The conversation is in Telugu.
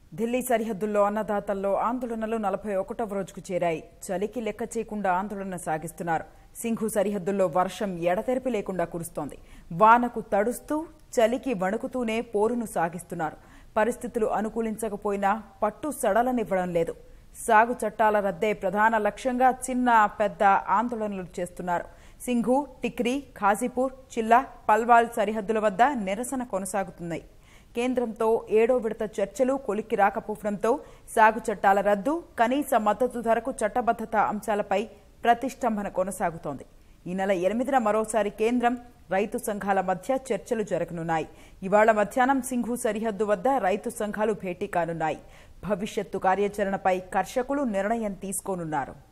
ఢిల్లీ సరిహద్దుల్లో అన్నదాతల్లో ఆందోళనలు నలభై ఒకటవ రోజుకు చేరాయి చలికి లెక్క చేయకుండా ఆందోళన సాగిస్తున్నారు సింఘు సరిహద్దుల్లో వర్షం ఎడతెరిపి లేకుండా కురుస్తోంది వానకు తడుస్తూ చలికి వణుకుతూనే పోరును సాగిస్తున్నారు పరిస్థితులు అనుకూలించకపోయినా పట్టు సడలనివ్వడం లేదు సాగు చట్టాల రద్దే ప్రధాన లక్ష్యంగా చిన్న పెద్ద ఆందోళనలు చేస్తున్నారు సింఘు టిక్రీ ఖాజీపూర్ చిల్లా పల్వాల్ సరిహద్దుల వద్ద నిరసన కొనసాగుతున్నాయి కేంద్రంతో ఏడో విడత చర్చలు కొలిక్కి రాకపోవడంతో సాగు చట్టాల రద్దు కనీస మద్దతు ధరకు చట్టబద్దత అంశాలపై ప్రతిష్టంభన కొనసాగుతోంది ఈ నెల ఎనిమిదిన మరోసారి కేంద్రం రైతు సంఘాల మధ్య చర్చలు జరగనున్నాయి ఇవాళ మధ్యాహ్నం సింఘు సరిహద్దు వద్ద రైతు సంఘాలు భేటీ కానున్నాయి భవిష్యత్తు కార్యాచరణపై కర్షకులు నిర్ణయం తీసుకోనున్నారు